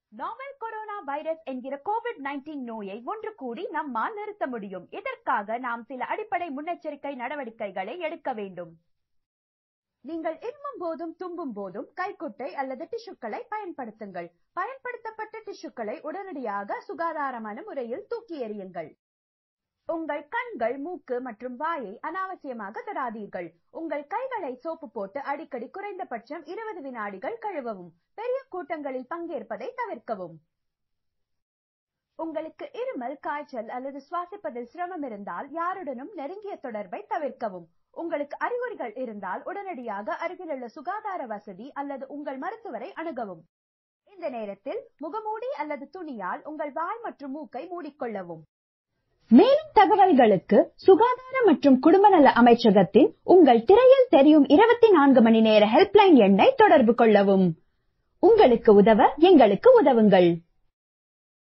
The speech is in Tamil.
நாவல் கொரோனா வைரஸ் என்கிற கோவிட் 19 நோயை ஒன்று கூடி நம்மால் நிறுத்த முடியும் இதற்காக நாம் சில அடிப்படை முன்னெச்சரிக்கை நடவடிக்கைகளை எடுக்க வேண்டும் நீங்கள் இருமும் போதும் தும்பும் போதும் கைக்குட்டை அல்லது டிஷ்யூக்களை பயன்படுத்துங்கள் பயன்படுத்தப்பட்ட டிஷ்யூக்களை உடனடியாக சுகாதாரமான முறையில் தூக்கி எறியுங்கள் உங்கள் கண்கள் மூக்கு மற்றும் வாயை அனாவசியமாக தொடாதீர்கள் உங்கள் கைகளை சோப்பு போட்டு அடிக்கடி குறைந்தபட்சம் இருபது வினாடிகள் கழுவவும் பெரிய கூட்டங்களில் பங்கேற்பதை தவிர்க்கவும் உங்களுக்கு இருமல் காய்ச்சல் அல்லது சுவாசிப்பதில் சிரமம் இருந்தால் யாருடனும் நெருங்கிய தொடர்பை தவிர்க்கவும் உங்களுக்கு அறிகுறிகள் இருந்தால் உடனடியாக அருகிலுள்ள சுகாதார வசதி அல்லது உங்கள் மருத்துவரை அணுகவும் இந்த நேரத்தில் முகமூடி அல்லது துணியால் உங்கள் வாய் மற்றும் மூக்கை மூடிக்கொள்ளவும் மேலும் தகவல்களுக்கு சுகாதார மற்றும் குடும்ப நல அமைச்சகத்தின் உங்கள் திரையில் தெரியும் இருபத்தி நான்கு மணி நேர ஹெல்ப்லைன் எண்ணை தொடர்பு கொள்ளவும் உங்களுக்கு உதவ எங்களுக்கு உதவுங்கள்